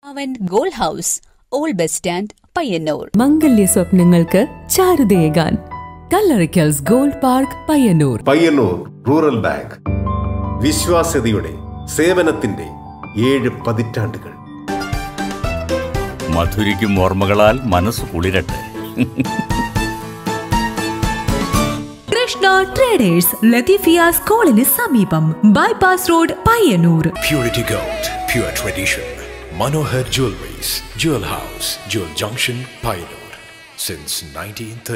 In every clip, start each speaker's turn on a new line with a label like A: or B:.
A: അവൻ gold house old bus stand Payyanur
B: മംഗല്യ സ്വപ്നങ്ങൾക്ക് ചാരുതയേകാൻ Kallarikkals gold park Payyanur
C: Payyanur rural bank വിശ്വാസ്യതയുടെ സേവനത്തിന്റെ ഏഴ് പതിറ്റാണ്ടുകൾ
D: മധുരിക്കും ഓർമ്മകളാൽ മനസ്സ് കുളിരട്ടെ
B: കൃഷ്ണ ട്രേഡേഴ്സ് ലത്തീഫിയ സ്കൂളിന് സമീപം bypass road Payyanur
E: Purity Gold, pure tradition. Manohar Jewelries, Jewel House, Jewel Junction, Pioneer. Since 1930.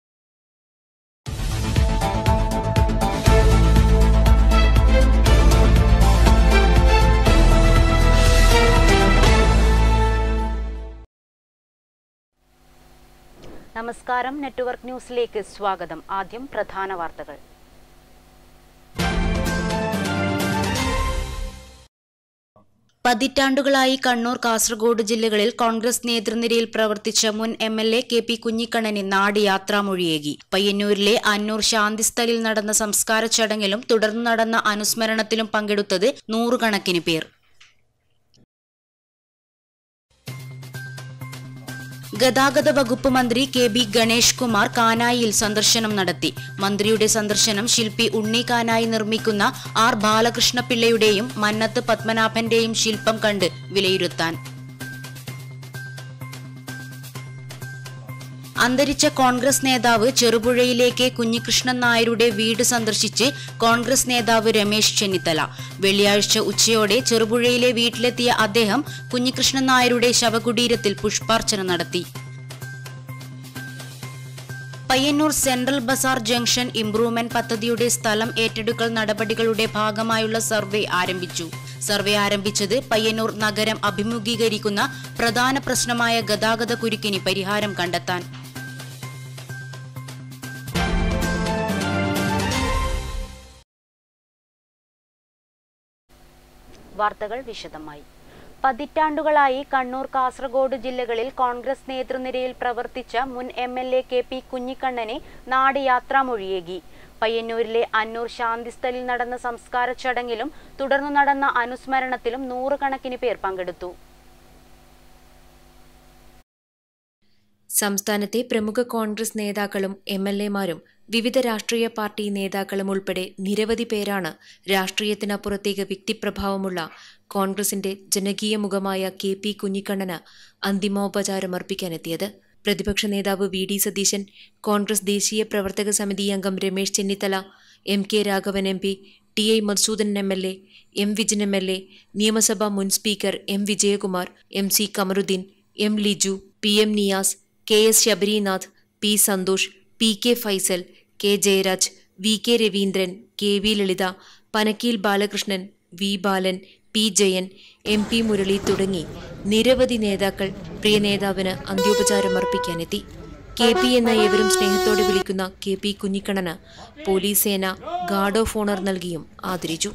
F: നമസ്കാരം നെറ്റ്വർക്ക് ന്യൂസിലേക്ക് സ്വാഗതം ആദ്യം പ്രധാന വാർത്തകൾ പതിറ്റാണ്ടുകളായി കണ്ണൂർ കാസർഗോഡ് ജില്ലകളിൽ കോൺഗ്രസ് നേതൃനിരയിൽ പ്രവർത്തിച്ച മുൻ M L A K P കുഞ്ഞിക്കണ്ണന് നാട് യാത്രാമൊഴിയേകി പയ്യന്നൂരിലെ അന്നൂർ ശാന്തിസ്ഥലിൽ നടന്ന സംസ്കാര ചടങ്ങിലും തുടർന്ന് നടന്ന അനുസ്മരണത്തിലും പങ്കെടുത്തത് നൂറുകണക്കിന് പേർ ഗതാഗത വകുപ്പ് മന്ത്രി കെ ബി ഗണേഷ് കുമാർ കാനായിയിൽ സന്ദർശനം നടത്തി മന്ത്രിയുടെ സന്ദർശനം ശില്പി ഉണ്ണി കാനായി നിർമ്മിക്കുന്ന ആർ ബാലകൃഷ്ണപിള്ളയുടെയും മന്നത്ത് പത്മനാഭന്റെയും ശില്പം കണ്ട് വിലയിരുത്താൻ അന്തരിച്ച കോൺഗ്രസ് നേതാവ് ചെറുപുഴയിലേക്ക് കുഞ്ഞികൃഷ്ണൻ നായരുടെ വീട് സന്ദർശിച്ച് കോൺഗ്രസ് നേതാവ് രമേശ് ചെന്നിത്തല വെള്ളിയാഴ്ച ഉച്ചയോടെ ചെറുപുഴയിലെ വീട്ടിലെത്തിയ അദ്ദേഹം കുഞ്ഞികൃഷ്ണൻ നായരുടെ ശവകുടീരത്തിൽ പുഷ്പാർച്ചന നടത്തി Payyanur central bazaar junction improvement പദ്ധതിയുടെ സ്ഥലം ഏറ്റെടുക്കൽ നടപടികളുടെ ഭാഗമായുള്ള സർവേ ആരംഭിച്ചു സർവേ ആരംഭിച്ചത് പയ്യന്നൂർ നഗരം അഭിമുഖീകരിക്കുന്ന പ്രധാന പ്രശ്നമായ ഗതാഗത കുരുക്കിന് പരിഹാരം കണ്ടെത്താൻ വാർത്തകൾ വിശദമായി പതിറ്റാണ്ടുകളായി കണ്ണൂർ കാസർഗോഡ് ജില്ലകളിൽ കോൺഗ്രസ് നേതൃനിരയിൽ പ്രവർത്തിച്ച മുൻ M L A K P കുഞ്ഞിക്കണ്ണനെ നാട് യാത്രാമൊഴിയേകി പയ്യന്നൂരിലെ അന്നൂർ ശാന്തിസ്ഥലിൽ നടന്ന സംസ്കാര ചടങ്ങിലും തുടർന്ന് നടന്ന അനുസ്മരണത്തിലും നൂറുകണക്കിന് പേർ പങ്കെടുത്തു
G: സംസ്ഥാനത്തെ പ്രമുഖ കോൺഗ്രസ് നേതാക്കളും എം എൽ എമാരും വിവിധ രാഷ്ട്രീയ പാർട്ടി നേതാക്കളും ഉൾപ്പെടെ നിരവധി പേരാണ് രാഷ്ട്രീയത്തിനപ്പുറത്തേക്ക് വ്യക്തിപ്രഭാവമുള്ള കോൺഗ്രസിന്റെ ജനകീയ മുഖമായ കെ പി കുഞ്ഞിക്കണ്ണന് അന്തിമോപചാരം അർപ്പിക്കാനെത്തിയത് പ്രതിപക്ഷ നേതാവ് വി ഡി സതീശൻ കോൺഗ്രസ് ദേശീയ പ്രവർത്തക സമിതി അംഗം Ramesh Chennithala M K Raghavan M P T I Madhusudan M L A M Vijin M L A നിയമസഭാ മുൻ speaker M Vijayakumar M C Kamaruddin M Liju P M Niyas K S Sabarinath P Santhosh P K Faisal K Jayaraj V K Raveendran K V Lalitha Panakkeel Balakrishnan V Balan P Jayan M P Murali തുടങ്ങി നിരവധി നേതാക്കൾ പ്രിയ നേതാവിന് അന്ത്യോപചാരം അർപ്പിക്കാനെത്തി K P എന്ന ഏവരും സ്നേഹത്തോടെ വിളിക്കുന്ന കെ പി കുഞ്ഞിക്കണ്ണന് പോലീസ് സേന ഗാർഡ് ഓഫ് ഓണർ നൽകിയും ആദരിച്ചു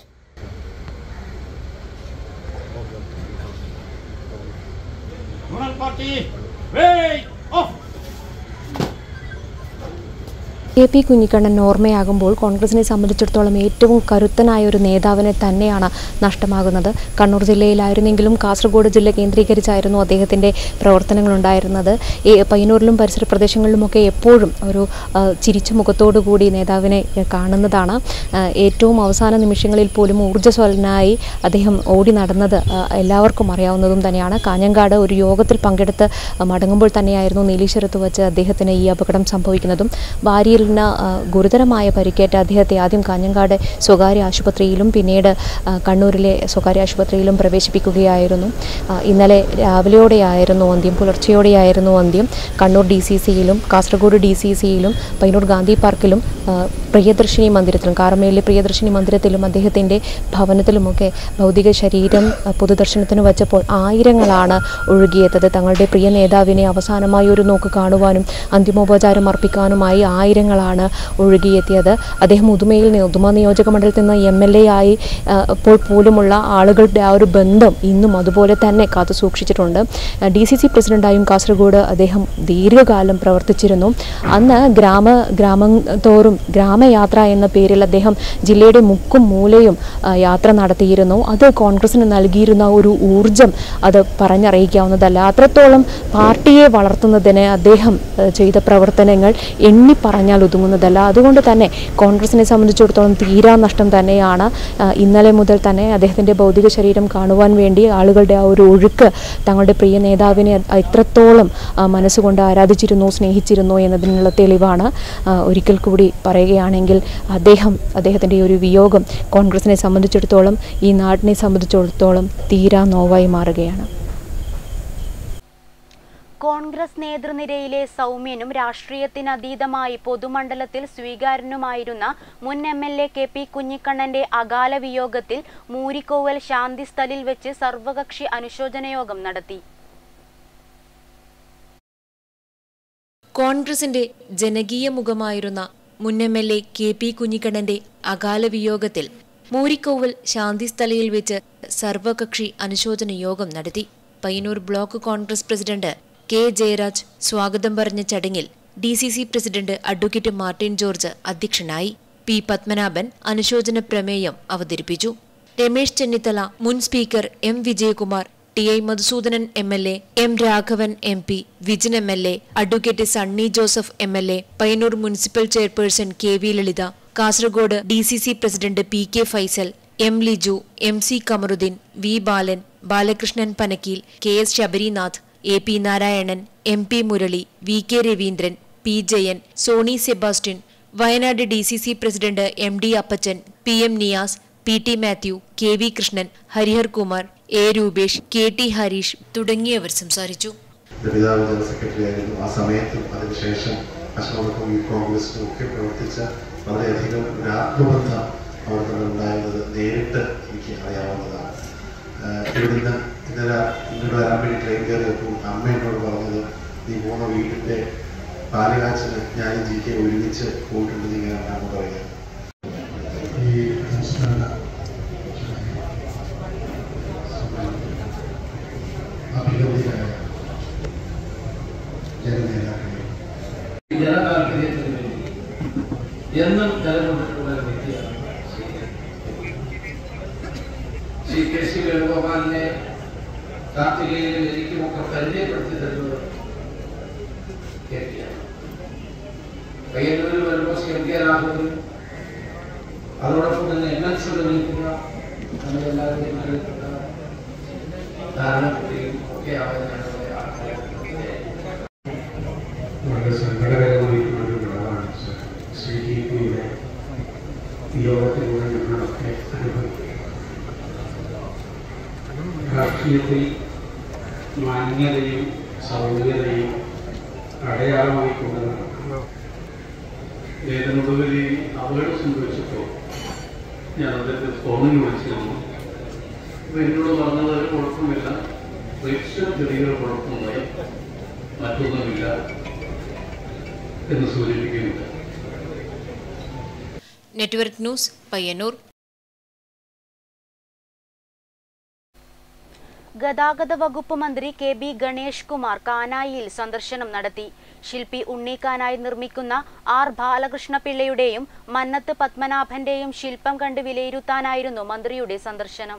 H: കെ പി കുഞ്ഞിക്കണ്ണൻ ഓർമ്മയാകുമ്പോൾ കോൺഗ്രസിനെ സംബന്ധിച്ചിടത്തോളം ഏറ്റവും കരുത്തനായ ഒരു നേതാവിനെ തന്നെയാണ് നഷ്ടമാകുന്നത് കണ്ണൂർ ജില്ലയിലായിരുന്നെങ്കിലും കാസർഗോഡ് ജില്ല കേന്ദ്രീകരിച്ചായിരുന്നു അദ്ദേഹത്തിൻ്റെ പ്രവർത്തനങ്ങളുണ്ടായിരുന്നത് ഈ പയ്യന്നൂരിലും പരിസര പ്രദേശങ്ങളിലുമൊക്കെ എപ്പോഴും ഒരു ആ, ചിരിച്ച മുഖത്തോടു കൂടി നേതാവിനെ കാണുന്നതാണ് ആ, ഏറ്റവും അവസാന നിമിഷങ്ങളിൽ പോലും ഊർജ്ജസ്വലനായി അദ്ദേഹം ഓടി നടന്നത് ആ, എല്ലാവർക്കും അറിയാവുന്നതും തന്നെയാണ് കാഞ്ഞങ്ങാട് ഒരു യോഗത്തിൽ പങ്കെടുത്ത് മടങ്ങുമ്പോൾ തന്നെയായിരുന്നു നീലീശ്വരത്ത് വെച്ച് അദ്ദേഹത്തിന് ഈ അപകടം സംഭവിക്കുന്നതും വാരിയലിന് ആ, ഗുരുതരമായ പരിക്കേറ്റ അദ്ദേഹത്തെ ആദ്യം കാഞ്ഞങ്ങാട് സ്വകാര്യ ആശുപത്രിയിലും പിന്നീട് ആ, കണ്ണൂരിലെ സ്വകാര്യ ആശുപത്രിയിലും പ്രവേശിപ്പിക്കുകയായിരുന്നു ആ, ഇന്നലെ രാവിലെയോടെയായിരുന്നു അന്ത്യം പുലർച്ചെയോടെയായിരുന്നു അന്ത്യം കണ്ണൂർ ഡി സി സിയിലും കാസർഗോഡ് ഡി സി സിയിലും പയ്യന്നൂർ ഗാന്ധി പാർക്കിലും ആ, പ്രിയദർശിനി മന്ദിരത്തിലും കാറമേലിലെ പ്രിയദർശിനി മന്ദിരത്തിലും അദ്ദേഹത്തിൻ്റെ ഭവനത്തിലുമൊക്കെ ഭൗതിക ശരീരം ആ, പൊതുദർശനത്തിന് വച്ചപ്പോൾ ആയിരങ്ങളാണ് ഒഴുകിയെത്തത് തങ്ങളുടെ പ്രിയ നേതാവിനെ അവസാനമായി ഒരു നോക്ക് കാണുവാനും അന്തിമോപചാരം അർപ്പിക്കാനുമായി ആയിരങ്ങളാണ് പ്രവർത്തനങ്ങളാണ് ഒഴുകിയെത്തിയത് അദ്ദേഹം ഉദുമയിൽ നി- ഉദുമ നിയോജക മണ്ഡലത്തിൽ നിന്ന് എം എൽ എ ആയി ആ, ഇപ്പോൾ പോലുമുള്ള ആളുകളുടെ ആ ഒരു ബന്ധം ഇന്നും അതുപോലെ തന്നെ കാത്തു സൂക്ഷിച്ചിട്ടുണ്ട് ഡി സി സി പ്രസിഡന്റായും കാസർഗോഡ് അദ്ദേഹം ദീർഘകാലം പ്രവർത്തിച്ചിരുന്നു അന്ന് ഗ്രാമ ഗ്രാമം തോറും ഗ്രാമയാത്ര എന്ന പേരിൽ അദ്ദേഹം ജില്ലയുടെ മുക്കും മൂലയും ആ, യാത്ര നടത്തിയിരുന്നു അത് കോൺഗ്രസിന് നൽകിയിരുന്ന ഒരു ഊർജം അത് പറഞ്ഞറിയിക്കാവുന്നതല്ല അത്രത്തോളം പാർട്ടിയെ വളർത്തുന്നതിന് അദ്ദേഹം ആ, ചെയ്ത പ്രവർത്തനങ്ങൾ എണ്ണി പറഞ്ഞാൽ ഒതുങ്ങുന്നതല്ല അതുകൊണ്ട് തന്നെ കോൺഗ്രസിനെ സംബന്ധിച്ചിടത്തോളം തീരാ നഷ്ടം തന്നെയാണ് ആ, ഇന്നലെ മുതൽ തന്നെ അദ്ദേഹത്തിൻ്റെ ഭൗതിക ശരീരം കാണുവാൻ വേണ്ടി ആളുകളുടെ ആ ഒരു ഒഴുക്ക് തങ്ങളുടെ പ്രിയ നേതാവിനെ എത്രത്തോളം ആ, മനസ്സുകൊണ്ട് ആരാധിച്ചിരുന്നു സ്നേഹിച്ചിരുന്നു എന്നതിനുള്ള തെളിവാണ് ആ, ഒരിക്കൽ കൂടി പറയുകയാണെങ്കിൽ അദ്ദേഹം അദ്ദേഹത്തിൻ്റെ ഈ ഒരു വിയോഗം കോൺഗ്രസിനെ സംബന്ധിച്ചിടത്തോളം ഈ നാടിനെ സംബന്ധിച്ചിടത്തോളം തീരാ നോവായി മാറുകയാണ്
F: കോൺഗ്രസ് നേതൃനിരയിലെ സൗമ്യനും രാഷ്ട്രീയത്തിനതീതമായി പൊതുമണ്ഡലത്തിൽ സ്വീകാര്യനുമായിരുന്ന മുൻ M L A K P കുഞ്ഞിക്കണ്ണന്റെ അകാല വിയോഗത്തിൽ മൂരിക്കോവൽ ശാന്തിസ്ഥലിൽ വെച്ച് സർവകക്ഷി അനുശോചന യോഗം നടത്തി
G: കോൺഗ്രസിന്റെ ജനകീയ മുഖമായിരുന്ന മുൻ M L A K P കുഞ്ഞിക്കണ്ണന്റെ അകാല വിയോഗത്തിൽ മൂരിക്കോവൽ ശാന്തിസ്ഥലയിൽ വെച്ച് സർവകക്ഷി അനുശോചന യോഗം നടത്തി Payyanur block Congress president K Jayaraj സ്വാഗതം പറഞ്ഞ ചടങ്ങിൽ D C C president advocate Martin George അധ്യക്ഷനായി പി പത്മനാഭൻ അനുശോചന പ്രമേയം അവതരിപ്പിച്ചു രമേശ് ചെന്നിത്തല മുൻ speaker M Vijayakumar T I Madhusudanan M L A M Raghavan M P Vijin M L A advocate Sunny Joseph M L A Payyanur municipal chairperson K V Lalitha Kasaragod D C C president P K Faisal M Liju M C Kamaruddin V Balan Balakrishnan Panakkeel K S Sabarinath A P Narayanan M P Murali V K Raveendran P Jayan Sony Sebastian Wayanad D C C president M D Appachan P M Niyas P T Mathew K V Krishnan Harihar Kumar A Rupesh K T Hareesh തുടങ്ങിയവർ സംസാരിച്ചു
I: പിതാവ് general secretary ആയിരുന്നു ആ സമയത്തും അതിനുശേഷം അശോകർക്കും youth കോൺഗ്രസിനും ഒക്കെ പ്രവർത്തിച്ച വളരെയധികം ഒരു ആത്മബന്ധം അവിടെ തന്നെ ഉണ്ടായിരുന്നത് നേരിട്ട് എനിക്ക് അറിയാവുന്നതാണ് ആഹ് ഇവിടുന്ന് ഇന്നലെ ഇങ്ങോട്ട് വരാൻ വേണ്ടി ട്രെയിൻ കയറിയപ്പോൾ അമ്മ എന്നോട് പറഞ്ഞത് നീ പോകുന്ന വീട്ടിൻ്റെ പാലുകാച്ചിന് ഞാനും ജി കെ ഒരുമിച്ച് പോയിട്ടുണ്ട് ഇങ്ങനെയാണെന്ന് പറയുക ഈ സംസ്ഥാന അഭിനന്ദിതരായ ജനനേതാക്കളെ
J: ജനതാല്പര്യത്തിന് വേണ്ടി എന്നും നിലകൊണ്ടിട്ടുള്ള ഒരു വ്യക്തിയാണ് ശ്രീ ശ്രീ കെ സി വേണുഗോപാലിനെ കാർത്തികേയനും എനിക്കുമൊക്കെ പരിചയപ്പെടുത്തി തരുന്നത് കെ പി ആണ് പയ്യന്നൂരിൽ വരുമ്പോൾ ശ്രീ എം കെ രാഘവനും അതോടൊപ്പം തന്നെ എൻ എൽ സുരമിക്കുക നമ്മുടെ എല്ലാവരുടെയും അറിയപ്പെട്ട ധാരണക്കുട്ടിയും ഒക്കെ ആവുന്നതാണ് ആൾക്കാരെ
I: വളരെ സങ്കടകരമായിട്ടുള്ള ഒരു ഘടകമാണ് ശ്രീ ടി പിയുടെ യോഗത്തിലൂടെ ഞങ്ങളൊക്കെ അനുഭവിക്കും രാഷ്ട്രീയത്തിൽ മാന്യതയും സൗമ്യതയും അടയാളമായി കൊണ്ട് നടക്കുന്ന
K: ഏതെങ്കിലും അപകടം സംഭവിച്ചപ്പോൾ ഞാൻ അദ്ദേഹത്തെ ഫോണിൽ വിളിച്ചിരുന്നു അപ്പൊ എന്നോട് പറഞ്ഞത് ഒരു കുഴപ്പമില്ല റിക്സ് ചെറിയൊരു കുഴപ്പമുണ്ടായി മറ്റൊന്നുമില്ല എന്ന് സൂചിപ്പിക്കുന്നുണ്ട്
G: നെറ്റ്വർക്ക് ന്യൂസ് പയ്യന്നൂർ
F: ഗതാഗത വകുപ്പ് മന്ത്രി കെ ബി ഗണേഷ് കുമാർ കാനായിയിൽ സന്ദർശനം നടത്തി ശില്പി ഉണ്ണിക്കാനായി നിർമ്മിക്കുന്ന ആർ ബാലകൃഷ്ണ പിള്ളയുടെയും മന്നത്ത് പത്മനാഭന്റെയും ശില്പം കണ്ട് വിലയിരുത്താനായിരുന്നു മന്ത്രിയുടെ സന്ദർശനം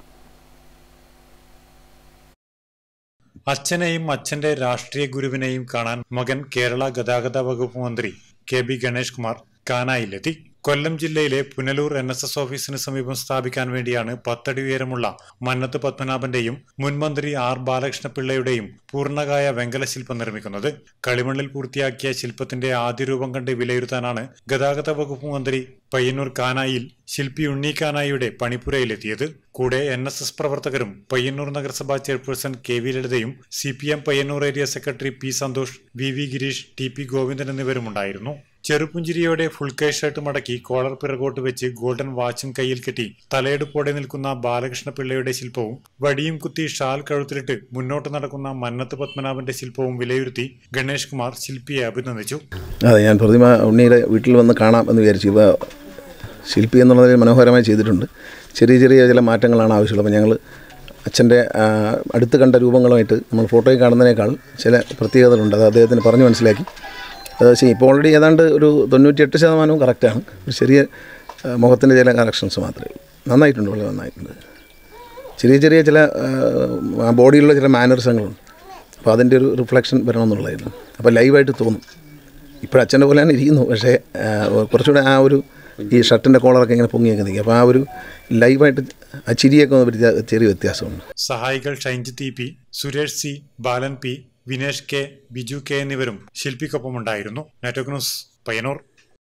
L: അച്ഛനെയും അച്ഛന്റെ രാഷ്ട്രീയ ഗുരുവിനെയും കാണാൻ മകൻ കേരള ഗതാഗത വകുപ്പ് മന്ത്രി കെ ബി ഗണേഷ് കുമാർ കാനായിലെത്തി കൊല്ലം ജില്ലയിലെ പുനലൂർ എൻ എസ് എസ് ഓഫീസിന് സമീപം സ്ഥാപിക്കാൻ വേണ്ടിയാണ് പത്തടി ഉയരമുള്ള മന്നത്ത് പത്മനാഭന്റെയും മുൻമന്ത്രി ആർ ബാലകൃഷ്ണപിള്ളയുടെയും പൂർണ്ണകായ വെങ്കല ശില്പം നിർമ്മിക്കുന്നത് കളിമണ്ണിൽ പൂർത്തിയാക്കിയ ശില്പത്തിന്റെ ആദ്യ രൂപം കണ്ട് വിലയിരുത്താനാണ് ഗതാഗത വകുപ്പ് മന്ത്രി പയ്യന്നൂർ കാനായിൽ ശില്പി ഉണ്ണി കാനായിയുടെ പണിപ്പുരയിലെത്തിയത് കൂടെ എൻ എസ് എസ് പ്രവർത്തകരും പയ്യന്നൂർ നഗരസഭാ ചെയർപേഴ്സൺ കെ വി ലളിതയും C P M Payyanur area secretary P Santhosh V V Gireesh T P Govindan എന്നിവരുമുണ്ടായിരുന്നു ചെറുപുഞ്ചിരിയോടെ ഫുൾ കൈ ഷർട്ട് മടക്കി കോളർ പിറകോട്ട് വെച്ച് ഗോൾഡൻ വാച്ചും കയ്യിൽ കെട്ടി തലയെടുപ്പോടെ നിൽക്കുന്ന ബാലകൃഷ്ണ പിള്ളയുടെ ശില്പവും വടിയും കുത്തി ഷാൽ കഴുത്തിലിട്ട് മുന്നോട്ട് നടക്കുന്ന മന്നത്ത് പത്മനാഭന്റെ ശില്പവും വിലയിരുത്തി ഗണേഷ് കുമാർ ശില്പിയെ അഭിനന്ദിച്ചു
M: അതെ ഞാൻ പ്രതിമ ഉണ്ണിയുടെ വീട്ടിൽ വന്ന് കാണാം എന്ന് വിചാരിച്ചു ഇപ്പോൾ ശില്പി എന്നുള്ളതിൽ മനോഹരമായി ചെയ്തിട്ടുണ്ട് ചെറിയ ചെറിയ ചില മാറ്റങ്ങളാണ് ആവശ്യമുള്ളത് അപ്പോൾ ഞങ്ങൾ അച്ഛൻ്റെ ആ, അടുത്ത് കണ്ട രൂപങ്ങളുമായിട്ട് നമ്മൾ ഫോട്ടോയിൽ കാണുന്നതിനേക്കാൾ ചില പ്രത്യേകതകളുണ്ട് അത് അദ്ദേഹത്തിന് പറഞ്ഞു മനസ്സിലാക്കി അത് ശരി ഇപ്പോൾ ഓൾറെഡി ഏതാണ്ട് ഒരു തൊണ്ണൂറ്റിയെട്ട് ശതമാനവും കറക്റ്റാണ് ഒരു ചെറിയ ആ, മുഖത്തിൻ്റെ ചില കറക്ഷൻസ് മാത്രമേ ഉള്ളൂ നന്നായിട്ടുണ്ട് വളരെ നന്നായിട്ടുണ്ട് ചെറിയ ചെറിയ ചില ആ, ബോഡിയിലുള്ള ചില മാനറിസങ്ങളുണ്ട് അപ്പോൾ അതിൻ്റെ ഒരു റിഫ്ലക്ഷൻ വരണം എന്നുള്ളതായിരുന്നു അപ്പോൾ ലൈവായിട്ട് തോന്നും ഇപ്പോൾ അച്ഛൻ്റെ പോലെ തന്നെ ഇരിക്കുന്നു പക്ഷേ ആ, കുറച്ചുകൂടെ ആ ഒരു ഈ ഷർട്ടിൻ്റെ കോളറൊക്കെ ഇങ്ങനെ പൊങ്ങിയൊക്കെ നിൽക്കും അപ്പോൾ ആ ഒരു ലൈവായിട്ട് ആ ചിരിയൊക്കെ ഒന്ന് വ്യത്യാ- ചെറിയ വ്യത്യാസമുണ്ട്
L: സഹായികൾ Shainjith E P Suresh C Balan P Vineesh K Biju K എന്നിവരും ശില്പിക്കൊപ്പമുണ്ടായിരുന്നു നെറ്റ്വർക്ക് ന്യൂസ് പയ്യന്നൂർ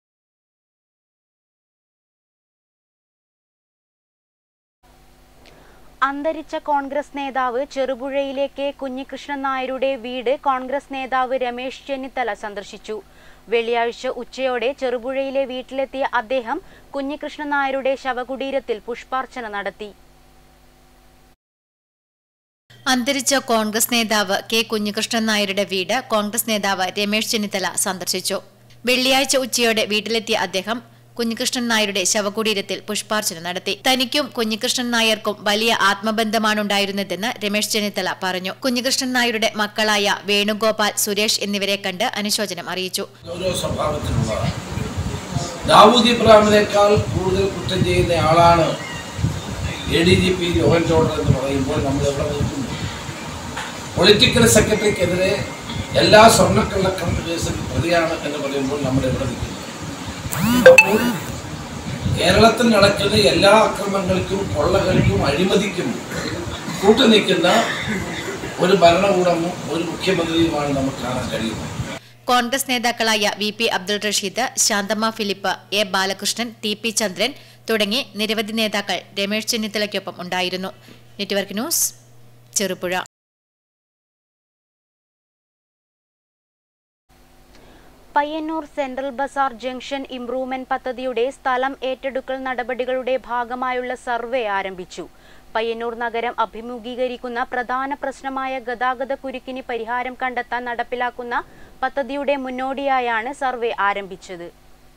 F: അന്തരിച്ച കോൺഗ്രസ് നേതാവ് ചെറുപുഴയിലെ കെ കുഞ്ഞികൃഷ്ണൻ നായരുടെ വീട് കോൺഗ്രസ് നേതാവ് രമേശ് ചെന്നിത്തല സന്ദർശിച്ചു വെള്ളിയാഴ്ച ഉച്ചയോടെ ചെറുപുഴയിലെ വീട്ടിലെത്തിയ അദ്ദേഹം കുഞ്ഞികൃഷ്ണൻ നായരുടെ ശവകുടീരത്തിൽ പുഷ്പാർച്ചന നടത്തി
N: അന്തരിച്ച കോൺഗ്രസ് നേതാവ് കെ കുഞ്ഞികൃഷ്ണൻ നായരുടെ വീട് കോൺഗ്രസ് നേതാവ് രമേശ് ചെന്നിത്തല സന്ദർശിച്ചു വെള്ളിയാഴ്ച ഉച്ചയോടെ വീട്ടിലെത്തിയ അദ്ദേഹം കുഞ്ഞികൃഷ്ണൻ നായരുടെ ശവകുടീരത്തിൽ പുഷ്പാർച്ചന നടത്തി തനിക്കും കുഞ്ഞികൃഷ്ണൻ നായർക്കും വലിയ ആത്മബന്ധമാണുണ്ടായിരുന്നതെന്ന് രമേശ് ചെന്നിത്തല പറഞ്ഞു കുഞ്ഞികൃഷ്ണൻ നായരുടെ മക്കളായ വേണുഗോപാൽ സുരേഷ് എന്നിവരെ കണ്ട് അനുശോചനം അറിയിച്ചു
J: ഓരോ സ്വഭാവത്തിലുള്ളതാണ് ദാവൂദ് ഇബ്രാഹിമിനേക്കാൾ കൂടുതൽ കുറ്റം ചെയ്യുന്ന ആളാണ് A D G P Johan Jordan എന്ന് പറയുമ്പോൾ നമ്മൾ എവിടെ നിൽക്കുന്നു പൊളിറ്റിക്കൽ സെക്രട്ടറിക്കെതിരെ എല്ലാ സ്വർണ്ണക്കള്ളക്കടത്ത് കേസിൽ പ്രതിയാണ് എന്ന് പറയുമ്പോൾ നമ്മൾ എവിടെ നിൽക്കുന്നു അപ്പോൾ കേരളത്തിൽ നടക്കുന്ന എല്ലാ അക്രമങ്ങൾക്കും കൊള്ളകൾക്കും അഴിമതിക്കും കൂട്ടുനിൽക്കുന്ന ഒരു ഭരണകൂടവും ഒരു മുഖ്യമന്ത്രിയുമാണ് നമുക്ക് കാണാൻ കഴിയുന്നത്
N: കോൺഗ്രസ് നേതാക്കളായ V P Abdul Rasheed Shanthamma Philip A Balakrishnan T P Chandran തുടങ്ങി നിരവധി നേതാക്കൾ രമേശ് ചെന്നിത്തലയ്ക്കൊപ്പം ഉണ്ടായിരുന്നു network news Cherupuzha
F: Payyanur central bazaar junction improvement പദ്ധതിയുടെ സ്ഥലം ഏറ്റെടുക്കൽ നടപടികളുടെ ഭാഗമായുള്ള സർവേ ആരംഭിച്ചു പയ്യന്നൂർ നഗരം അഭിമുഖീകരിക്കുന്ന പ്രധാന പ്രശ്നമായ ഗതാഗത കുരുക്കിന് പരിഹാരം കണ്ടെത്താൻ നടപ്പിലാക്കുന്ന പദ്ധതിയുടെ മുന്നോടിയായാണ് സർവേ ആരംഭിച്ചത്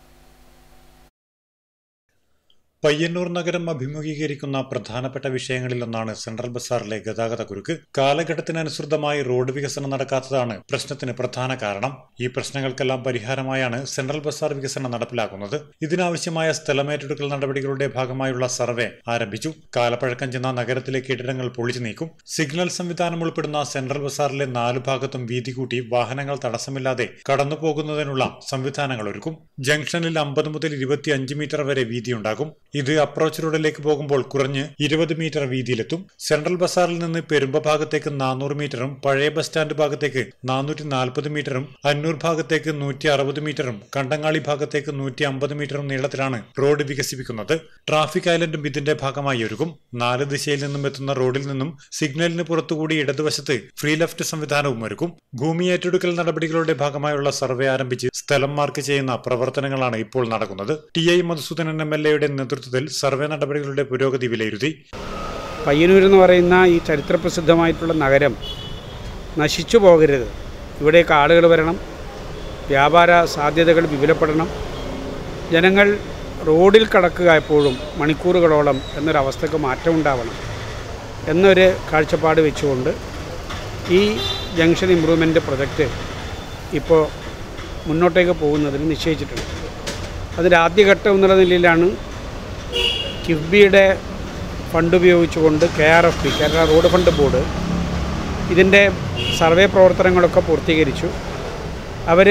L: പയ്യന്നൂർ നഗരം അഭിമുഖീകരിക്കുന്ന പ്രധാനപ്പെട്ട വിഷയങ്ങളിലൊന്നാണ് സെൻട്രൽ ബസാറിലെ ഗതാഗത കുരുക്ക് കാലഘട്ടത്തിനനുസൃതമായി റോഡ് വികസനം നടക്കാത്തതാണ് പ്രശ്നത്തിന് പ്രധാന കാരണം ഈ പ്രശ്നങ്ങൾക്കെല്ലാം പരിഹാരമായാണ് സെൻട്രൽ ബസാർ വികസനം നടപ്പിലാക്കുന്നത് ഇതിനാവശ്യമായ സ്ഥലമേറ്റെടുക്കൽ നടപടികളുടെ ഭാഗമായുള്ള സർവേ ആരംഭിച്ചു കാലപ്പഴക്കം ചെന്ന നഗരത്തിലെ കെട്ടിടങ്ങൾ പൊളിച്ചു നീക്കും സിഗ്നൽ സംവിധാനം ഉൾപ്പെടുന്ന സെൻട്രൽ ബസാറിലെ നാലു ഭാഗത്തും വീതി കൂട്ടി വാഹനങ്ങൾ തടസ്സമില്ലാതെ കടന്നുപോകുന്നതിനുള്ള സംവിധാനങ്ങൾ ഒരുക്കും ജംഗ്ഷനിൽ അമ്പത് മുതൽ ഇരുപത്തിയഞ്ച് മീറ്റർ വരെ വീതിയുണ്ടാകും ഇത് അപ്രോച്ച് റോഡിലേക്ക് പോകുമ്പോൾ കുറഞ്ഞ് ഇരുപത് മീറ്റർ വീതിയിലെത്തും സെൻട്രൽ ബസാറിൽ നിന്ന് പെരുമ്പ ഭാഗത്തേക്ക് നാനൂറ് മീറ്ററും പഴയ ബസ് സ്റ്റാൻഡ് ഭാഗത്തേക്ക് നാനൂറ്റി നാൽപ്പത് മീറ്ററും അന്നൂർ ഭാഗത്തേക്ക് നൂറ്റി അറുപത് മീറ്ററും കണ്ടങ്ങാളി ഭാഗത്തേക്ക് നൂറ്റി അമ്പത് മീറ്ററും നീളത്തിലാണ് റോഡ് വികസിപ്പിക്കുന്നത് ട്രാഫിക് ഐലൻഡും ഇതിന്റെ ഭാഗമായി ഒരുക്കും നാല് ദിശയിൽ നിന്നും എത്തുന്ന റോഡിൽ നിന്നും സിഗ്നലിന് പുറത്തുകൂടി ഇടതുവശത്ത് ഫ്രീ ലെഫ്റ്റ് സംവിധാനവും ഒരുക്കും ഭൂമി ഏറ്റെടുക്കൽ നടപടികളുടെ ഭാഗമായുള്ള സർവേ ആരംഭിച്ച് സ്ഥലം മാർക്ക് ചെയ്യുന്ന പ്രവർത്തനങ്ങളാണ് ഇപ്പോൾ നടക്കുന്നത് T I Madhusudanan M L എയുടെ നേതൃത്വത്തിൽ സർവേ നടപടികളുടെ പുരോഗതി വിലയിരുത്തി
O: പയ്യന്നൂർ എന്ന് പറയുന്ന ഈ ചരിത്രപ്രസിദ്ധമായിട്ടുള്ള നഗരം നശിച്ചു പോകരുത് ഇവിടേക്ക് ആളുകൾ വരണം വ്യാപാര സാധ്യതകൾ വിപുലപ്പെടണം ജനങ്ങൾ റോഡിൽ കടക്കുക എപ്പോഴും മണിക്കൂറുകളോളം എന്നൊരവസ്ഥക്ക് മാറ്റമുണ്ടാവണം എന്നൊരു കാഴ്ചപ്പാട് വെച്ചുകൊണ്ട് ഈ ജംഗ്ഷൻ ഇമ്പ്രൂവ്മെൻറ്റ് പ്രൊജക്റ്റ് ഇപ്പോൾ മുന്നോട്ടേക്ക് പോകുന്നതിന് നിശ്ചയിച്ചിട്ടുണ്ട് അതിൻ്റെ ആദ്യഘട്ടം എന്നുള്ള നിലയിലാണ് കിഫ്ബിയുടെ ഫണ്ട് ഉപയോഗിച്ചുകൊണ്ട് K R F P Kerala road fund board ഇതിൻ്റെ സർവേ പ്രവർത്തനങ്ങളൊക്കെ പൂർത്തീകരിച്ചു അവർ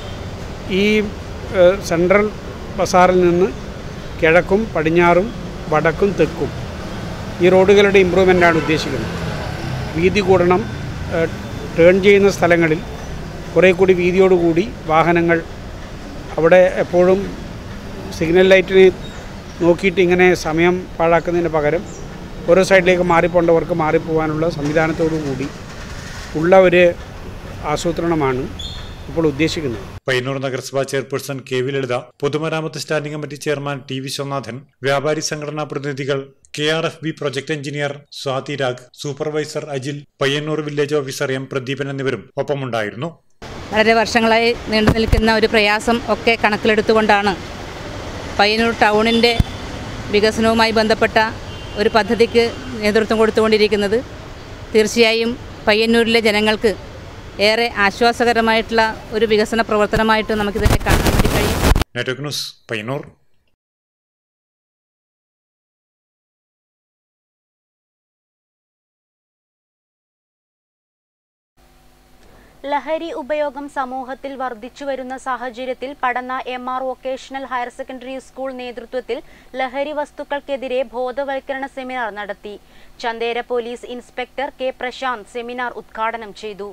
O: ഈ ഏഹ്, സെൻട്രൽ ബസാറിൽ നിന്ന് കിഴക്കും പടിഞ്ഞാറും വടക്കും തെക്കും ഈ റോഡുകളുടെ ഇമ്പ്രൂവ്മെൻ്റാണ് ഉദ്ദേശിക്കുന്നത് വീതി കൂടണം ഏഹ്, ടേൺ ചെയ്യുന്ന സ്ഥലങ്ങളിൽ കുറേ കൂടി വീതിയോടുകൂടി വാഹനങ്ങൾ അവിടെ എപ്പോഴും സിഗ്നൽ ലൈറ്റിന് നോക്കിയിട്ട് ഇങ്ങനെ സമയം പാഴാക്കുന്നതിന് പകരം ഓരോ സൈഡിലേക്ക് മാറിപ്പോണ്ടവർക്ക് മാറിപ്പോകാനുള്ള സംവിധാനത്തോടു കൂടി ഉള്ള ഒരു ആസൂത്രണമാണ് ഇപ്പോൾ ഉദ്ദേശിക്കുന്നത്
L: പയ്യന്നൂർ നഗരസഭാ ചെയർപേഴ്സൺ കെ വി ലളിത പൊതുമരാമത്ത് standing committee chairman T Viswanathan വ്യാപാരി സംഘടനാ പ്രതിനിധികൾ K R F B project engineer Swathi Rag supervisor Ajil Payyanur village officer M Pradeepan എന്നിവരും ഒപ്പമുണ്ടായിരുന്നു
P: വളരെ വർഷങ്ങളായി നീണ്ടു നിൽക്കുന്ന ഒരു പ്രയാസം ഒക്കെ കണക്കിലെടുത്തുകൊണ്ടാണ് പയ്യന്നൂർ ടൗണിൻ്റെ വികസനവുമായി ബന്ധപ്പെട്ട ഒരു പദ്ധതിക്ക് നേതൃത്വം കൊടുത്തുകൊണ്ടിരിക്കുന്നത് തീർച്ചയായും പയ്യന്നൂരിലെ ജനങ്ങൾക്ക് ഏറെ ആശ്വാസകരമായിട്ടുള്ള ഒരു വികസന പ്രവർത്തനമായിട്ട് നമുക്കിതിനെ കാണാൻ വേണ്ടി കഴിയും
L: നെറ്റ്വർക്ക് ന്യൂസ് പയ്യന്നൂർ
F: ലഹരി ഉപയോഗം സമൂഹത്തിൽ വർദ്ധിച്ചു വരുന്ന സാഹചര്യത്തിൽ Padanna M R vocational higher secondary school നേതൃത്വത്തിൽ ലഹരി വസ്തുക്കൾക്കെതിരെ ബോധവൽക്കരണ സെമിനാർ നടത്തി Chandera police inspector K Prashanth seminar ഉദ്ഘാടനം ചെയ്തു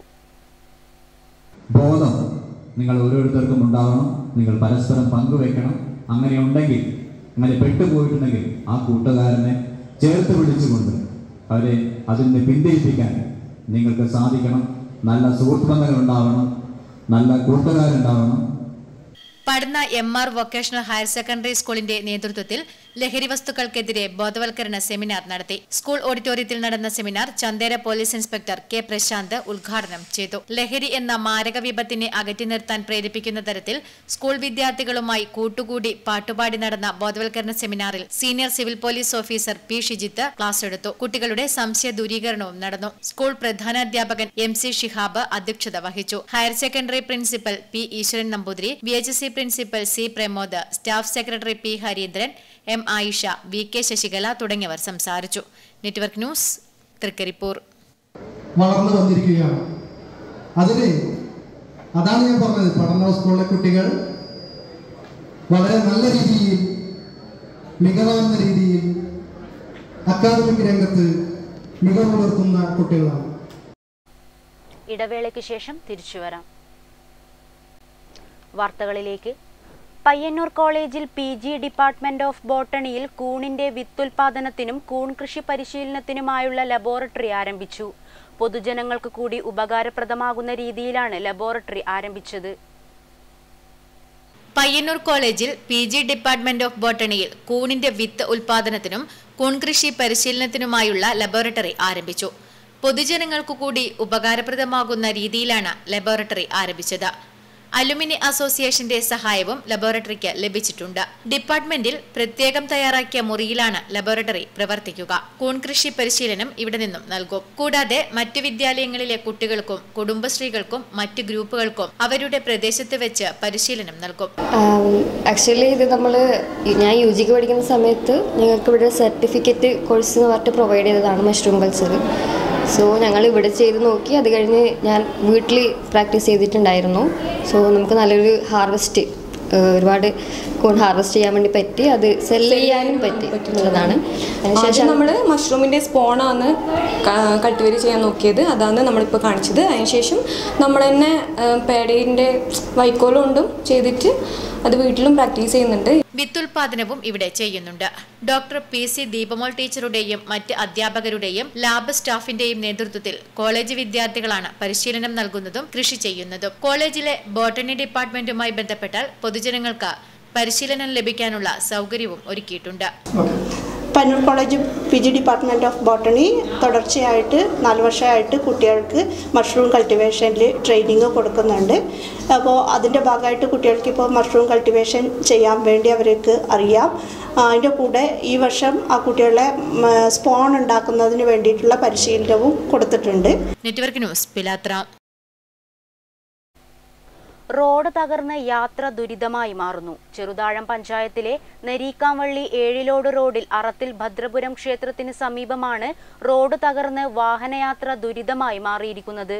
Q: ബോധം നിങ്ങൾ ഓരോരുത്തർക്കും ഉണ്ടാവണം നിങ്ങൾ പരസ്പരം പങ്കുവെക്കണം അങ്ങനെ ഉണ്ടെങ്കിൽ അങ്ങനെ പെട്ടുപോയിട്ടുണ്ടെങ്കിൽ ആ കൂട്ടുകാരനെ ചേർത്ത് പിടിച്ചുകൊണ്ട് അവരെ അതിൽ നിന്ന് പിന്തിരിപ്പിക്കാൻ നിങ്ങൾക്ക് സാധിക്കണം നല്ല സുഹൃത്ത് ബന്ധങ്ങൾ ഉണ്ടാവണം നല്ല കൂട്ടുകാരുണ്ടാവണം
N: Padanna M R vocational higher secondary സ്കൂളിന്റെ നേതൃത്വത്തിൽ ലഹരി വസ്തുക്കൾക്കെതിരെ ബോധവൽക്കരണ സെമിനാർ നടത്തി സ്കൂൾ ഓഡിറ്റോറിയത്തിൽ നടന്ന seminar Chandera police inspector K Prashanth ഉദ്ഘാടനം ചെയ്തു ലഹരി എന്ന മാരക വിപത്തിനെ അകറ്റി നിർത്താൻ പ്രേരിപ്പിക്കുന്ന തരത്തിൽ സ്കൂൾ വിദ്യാർത്ഥികളുമായി കൂട്ടുകൂടി പാട്ടുപാടി നടന്ന ബോധവൽക്കരണ സെമിനാറിൽ senior civil police officer P Shijith class എടുത്തു കുട്ടികളുടെ സംശയ ദൂരീകരണവും നടന്നു സ്കൂൾ പ്രധാനാധ്യാപകൻ എം സി ഷിഹാബ് അധ്യക്ഷത വഹിച്ചു higher secondary principal P Eswaran Namboothiri V H C principal C Pramod staff secretary P Harindran M Ayisha V K Sasikala തുടങ്ങിയവർ സംസാരിച്ചു നെറ്റ്വർക്ക് ന്യൂസ് തൃക്കരിപ്പൂർ
R: വളർന്നു വന്നിരിക്കുകയാണ് അതിന് അതാണ് ഞാൻ പറഞ്ഞത് പഠന സ്കൂളിലെ കുട്ടികൾ വളരെ നല്ല രീതിയിൽ മികവാർന്ന രീതിയിൽ അക്കാദമിക് രംഗത്ത് മികവ് പുലർത്തുന്ന കുട്ടികളാണ്
F: ഇടവേളയ്ക്ക് ശേഷം തിരിച്ചുവരാം വാർത്തകളിലേക്ക് പയ്യന്നൂർ കോളേജിൽ പി ജി ഡിപ്പാർട്ട്മെന്റ് ഓഫ് ബോട്ടണിയിൽ കൂണിന്റെ വിത്തുൽപാദനത്തിനും കൂൺ കൃഷി പരിശീലനത്തിനുമായുള്ള ലബോറട്ടറി ആരംഭിച്ചു പൊതുജനങ്ങൾക്ക് കൂടി ഉപകാരപ്രദമാകുന്ന രീതിയിലാണ് ലബോറട്ടറി ആരംഭിച്ചത്
N: പയ്യന്നൂർ കോളേജിൽ പി ജി ഡിപ്പാർട്ട്മെന്റ് ഓഫ് ബോട്ടണിയിൽ കൂണിന്റെ വിത്ത് ഉൽപാദനത്തിനും കൂൺ കൃഷി പരിശീലനത്തിനുമായുള്ള ലബോറട്ടറി ആരംഭിച്ചു പൊതുജനങ്ങൾക്കു കൂടി ഉപകാരപ്രദമാകുന്ന രീതിയിലാണ് ലബോറട്ടറി ആരംഭിച്ചത് അലുമിനി അസോസിയേഷന്റെ സഹായവും ലബോറട്ടറിക്ക് ലഭിച്ചിട്ടുണ്ട് ഡിപ്പാർട്ട്മെന്റിൽ പ്രത്യേകം തയ്യാറാക്കിയ മുറിയിലാണ് ലബോറട്ടറി പ്രവർത്തിക്കുക കൂൺ കൃഷി പരിശീലനം ഇവിടെ നിന്നും നൽകും കൂടാതെ മറ്റ് വിദ്യാലയങ്ങളിലെ കുട്ടികൾക്കും കുടുംബശ്രീകൾക്കും മറ്റ് ഗ്രൂപ്പുകൾക്കും അവരുടെ പ്രദേശത്ത് വെച്ച് പരിശീലനം നൽകും
S: ആക്ച്വലി ഇത് നമ്മൾ ഞാൻ യു ജിക്ക് പഠിക്കുന്ന സമയത്ത് ഞങ്ങൾക്ക് ഇവിടെ സർട്ടിഫിക്കറ്റ് കോഴ്സ് എന്ന് പറഞ്ഞിട്ട് പ്രൊവൈഡ് ചെയ്തതാണ് മഷ്റൂം കൾച്ചർ സോ ഞങ്ങൾ ഇവിടെ ചെയ്ത് നോക്കി അത് കഴിഞ്ഞ് ഞാൻ വീട്ടിൽ പ്രാക്ടീസ് ചെയ്തിട്ടുണ്ടായിരുന്നു സോ നമുക്ക് നല്ലൊരു ഹാർവസ്റ്റ് ഒരുപാട് കൂൺ ഹാർവസ്റ്റ് ചെയ്യാൻ വേണ്ടി പറ്റി അത് സെല് ചെയ്യാനും പറ്റി എന്നുള്ളതാണ്
T: ആദ്യം നമ്മൾ മഷ്റൂമിൻ്റെ സ്പോണാണ് കൾട്ടിവേറ്റ് ചെയ്യാൻ നോക്കിയത് അതാണ് നമ്മളിപ്പോൾ കാണിച്ചത് അതിനുശേഷം നമ്മൾ തന്നെ പേടയിൻ്റെ വൈക്കോലും കൊണ്ടും ചെയ്തിട്ട് അത് വീട്ടിലും പ്രാക്ടീസ് ചെയ്യുന്നുണ്ട്
N: വിത്തുൽപാദനവും ഇവിടെ ചെയ്യുന്നുണ്ട് ഡോക്ടർ പി സി ദീപമോൾ ടീച്ചറുടെയും മറ്റ് അധ്യാപകരുടെയും ലാബ് സ്റ്റാഫിന്റെയും നേതൃത്വത്തിൽ കോളേജ് വിദ്യാർത്ഥികളാണ് പരിശീലനം നൽകുന്നതും കൃഷി ചെയ്യുന്നതും കോളേജിലെ ബോട്ടണി ഡിപ്പാർട്ട്മെന്റുമായി ബന്ധപ്പെട്ടാൽ പൊതുജനങ്ങൾക്ക് പരിശീലനം ലഭിക്കാനുള്ള സൗകര്യവും ഒരുക്കിയിട്ടുണ്ട്
U: Payyanur college P G department of botany തുടർച്ചയായിട്ട് നാല് വർഷമായിട്ട് കുട്ടികൾക്ക് മഷ്റൂം കൾട്ടിവേഷനിൽ ട്രെയിനിങ് കൊടുക്കുന്നുണ്ട് അപ്പോൾ അതിൻ്റെ ഭാഗമായിട്ട് കുട്ടികൾക്ക് ഇപ്പോൾ മഷ്റൂം കൾട്ടിവേഷൻ ചെയ്യാൻ വേണ്ടി അവർക്ക് അറിയാം അതിൻ്റെ കൂടെ ഈ വർഷം ആ കുട്ടികളെ സ്പോൺ ഉണ്ടാക്കുന്നതിന് വേണ്ടിയിട്ടുള്ള പരിശീലനവും കൊടുത്തിട്ടുണ്ട്
N: നെറ്റ്വർക്ക് ന്യൂസ് പിലാത്ര
F: റോഡ് തകർന്ന് യാത്ര ദുരിതമായി മാറുന്നു ചെറുതാഴം പഞ്ചായത്തിലെ നരീക്കാംവള്ളി ഏഴിലോട് റോഡിൽ അറത്തിൽ ഭദ്രപുരം ക്ഷേത്രത്തിന് സമീപമാണ് റോഡ് തകർന്ന് വാഹനയാത്ര ദുരിതമായി മാറിയിരിക്കുന്നത്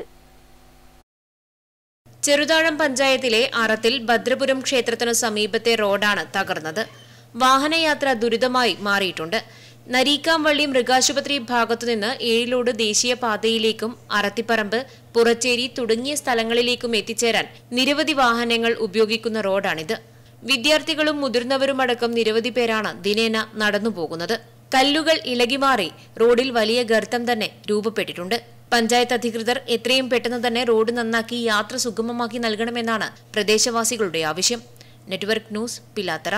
G: ചെറുതാഴം പഞ്ചായത്തിലെ അറത്തിൽ ഭദ്രപുരം ക്ഷേത്രത്തിനു സമീപത്തെ റോഡാണ് തകർന്നത് വാഹനയാത്ര ദുരിതമായി മാറിയിട്ടുണ്ട് നരീക്കാംവള്ളി മൃഗാശുപത്രി ഭാഗത്തുനിന്ന് ഏഴിലോട് ദേശീയപാതയിലേക്കും അറത്തിപ്പറമ്പ് പുറച്ചേരി തുടങ്ങിയ സ്ഥലങ്ങളിലേക്കും എത്തിച്ചേരാൻ നിരവധി വാഹനങ്ങൾ ഉപയോഗിക്കുന്ന റോഡാണിത് വിദ്യാർത്ഥികളും മുതിർന്നവരുമടക്കം നിരവധി പേരാണ് ദിനേന നടന്നുപോകുന്നത് കല്ലുകൾ ഇളകിമാറി റോഡിൽ വലിയ ഗർത്തം തന്നെ രൂപപ്പെട്ടിട്ടുണ്ട് പഞ്ചായത്ത് അധികൃതർ എത്രയും പെട്ടെന്ന് തന്നെ റോഡ് നന്നാക്കി യാത്ര സുഗമമാക്കി നൽകണമെന്നാണ് പ്രദേശവാസികളുടെ ആവശ്യം network news Pilathara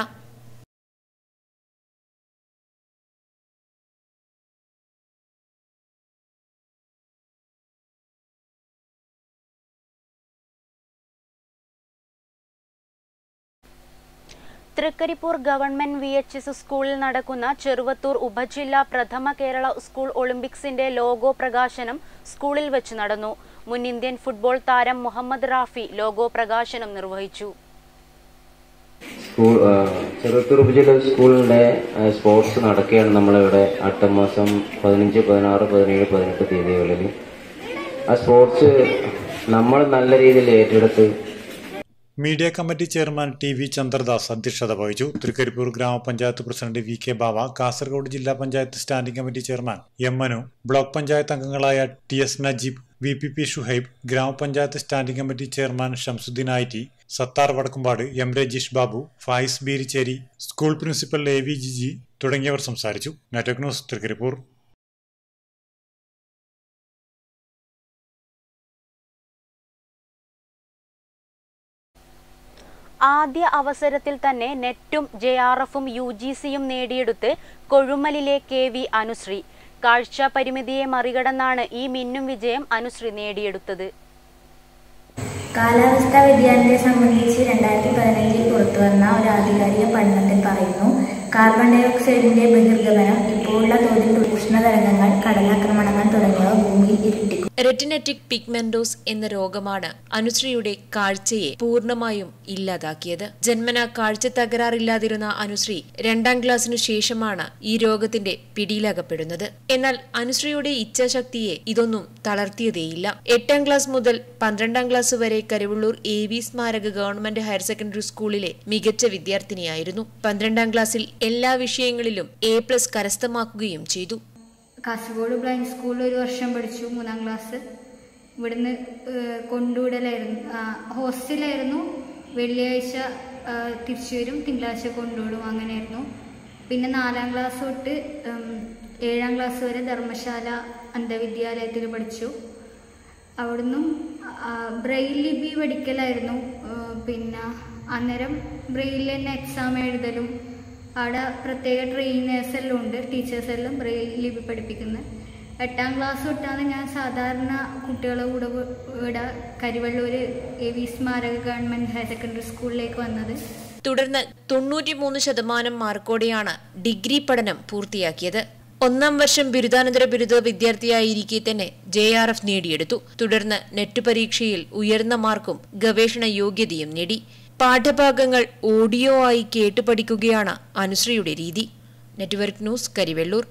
F: Thrikaripur government V H S സ്കൂളിൽ നടക്കുന്ന ചെറുവത്തൂർ ഉപജില്ലാ പ്രഥമ കേരള സ്കൂൾ ഒളിമ്പിക്സിന്റെ ലോഗോ പ്രകാശനം സ്കൂളിൽ വെച്ച് നടന്നു മുൻ ഇന്ത്യൻ ഫുട്ബോൾ താരം മുഹമ്മദ് റാഫി ലോഗോ പ്രകാശനം നിർവഹിച്ചു
A: സ്കൂൾ ആ, ചെറുത്തൂർ ഉപജില്ല സ്കൂളിൻ്റെ ആ, സ്പോർട്സ് നടക്കുകയാണ് നമ്മളിവിടെ അടുത്ത മാസം പതിനഞ്ച് പതിനാറ് പതിനേഴ് പതിനെട്ട് തീയതികളിൽ ആ സ്പോർട്സ് നമ്മൾ നല്ല രീതിയിൽ ഏറ്റെടുത്ത്
L: media committee chairman T V Chandradas അധ്യക്ഷത വഹിച്ചു തൃക്കരിപ്പൂർ ഗ്രാമപഞ്ചായത്ത് president V K Bava Kasaragod ജില്ലാ panchayat standing committee chairman M Manu block panchayat അംഗങ്ങളായ T S Najeeb V P P Shuhaib ഗ്രാമപഞ്ചായത്ത് standing committee chairman Shamsudheen I T Sathar Vadakkumpad M Rajeesh Babu Fayis Beericheri school principal A V Jiji തുടങ്ങിയവർ സംസാരിച്ചു നെറ്റ്വർക്ക് ന്യൂസ് തൃക്കരിപ്പൂർ
F: ആദ്യ അവസരത്തിൽ തന്നെ നെറ്റും ജെ ആർ എഫും യു ജി സിയും നേടിയെടുത്ത് കൊഴുമലിലെ കെ വി അനുശ്രീ കാഴ്ച പരിമിതിയെ മറികടന്നാണ് ഈ മിന്നും വിജയം അനുശ്രീ നേടിയെടുത്തത്
V: കാലാവസ്ഥാ വ്യതിയാനത്തെ സംബന്ധിച്ച് രണ്ടായിരത്തി പതിനഞ്ചിൽ പുറത്തുവന്ന ഒരു ആധികാരിക പഠനത്തിൽ പറയുന്നു കാർബൺ ഡൈ ഓക്സൈഡിന്റെ ബഹിർഗമനം ഇപ്പോഴുള്ള തോതിൽ ഉഷ്ണതരംഗങ്ങൾ കടലാക്രമണങ്ങൾ തുടങ്ങിയവ ഭൂമിയിൽ ഇരുട്ടിക്കും
G: റെറ്റിനറ്റിക് പിഗ്മെന്റോസ് എന്ന രോഗമാണ് അനുശ്രീയുടെ കാഴ്ചയെ പൂർണ്ണമായും ഇല്ലാതാക്കിയത് ജന്മന കാഴ്ച തകരാറില്ലാതിരുന്ന അനുശ്രീ രണ്ടാം ക്ലാസ്സിനു ശേഷമാണ് ഈ രോഗത്തിന്റെ പിടിയിലകപ്പെടുന്നത് എന്നാൽ അനുശ്രീയുടെ ഇച്ഛാശക്തിയെ ഇതൊന്നും തളർത്തിയതേയില്ല എട്ടാം ക്ലാസ് മുതൽ പന്ത്രണ്ടാം ക്ലാസ് വരെ കരുവള്ളൂർ എ വി സ്മാരക ഗവൺമെന്റ് ഹയർ സെക്കൻഡറി സ്കൂളിലെ മികച്ച വിദ്യാർത്ഥിനിയായിരുന്നു പന്ത്രണ്ടാം ക്ലാസ്സിൽ എല്ലാ വിഷയങ്ങളിലും എ പ്ലസ് കരസ്ഥമാക്കുകയും ചെയ്തു
V: കാസർഗോഡ് ബ്ലൈൻഡ് സ്കൂളിൽ ഒരു വർഷം പഠിച്ചു മൂന്നാം ക്ലാസ് ഇവിടുന്ന് ഏഹ്, കൊണ്ടുവിടലായിരുന്നു ആ, ഹോസ്റ്റലായിരുന്നു വെള്ളിയാഴ്ച ആ, തിരിച്ചു വരും തിങ്കളാഴ്ച കൊണ്ടുവിടും അങ്ങനെയായിരുന്നു പിന്നെ നാലാം ക്ലാസ് തൊട്ട് ഉം, ഏഴാം ക്ലാസ് വരെ ധർമ്മശാല അന്ധവിദ്യാലയത്തിൽ പഠിച്ചു അവിടുന്നും ആ, ബ്രെയിൽ ലിപി പഠിക്കലായിരുന്നു ആ, പിന്നെ അന്നേരം ബ്രെയിൽ തന്നെ എക്സാം എഴുതലും അവിടെ പ്രത്യേക ട്രെയിനേഴ്സ് എല്ലാം ഉണ്ട് ടീച്ചേഴ്സ് എല്ലാം ബ്രെയിൽ ലിപി പഠിപ്പിക്കുന്നത് എട്ടാം ക്ലാസ് തൊട്ടാണ് ഞാൻ സാധാരണ കുട്ടികളെ കൂടെ വ- ഇവിടെ കരിവള്ളൂർ എ വി സ്മാരക ഗവൺമെൻറ് ഹയർ സെക്കൻഡറി സ്കൂളിലേക്ക് വന്നത്
G: തുടർന്ന് തൊണ്ണൂറ്റിമൂന്ന് ശതമാനം മാർക്കോടെയാണ് ഡിഗ്രി പഠനം പൂർത്തിയാക്കിയത് ഒന്നാം വർഷം ബിരുദാനന്തര ബിരുദ വിദ്യാർത്ഥിയായിരിക്കെ തന്നെ ജെ ആർ എഫ് നേടിയെടുത്തു തുടർന്ന് നെറ്റ് പരീക്ഷയിൽ ഉയർന്ന മാർക്കും ഗവേഷണ യോഗ്യതയും നേടി പാഠഭാഗങ്ങൾ ഓഡിയോ ആയി കേട്ടു പഠിക്കുകയാണ് അനുശ്രീയുടെ രീതി നെറ്റ്വർക്ക് ന്യൂസ് കരിവെള്ളൂർ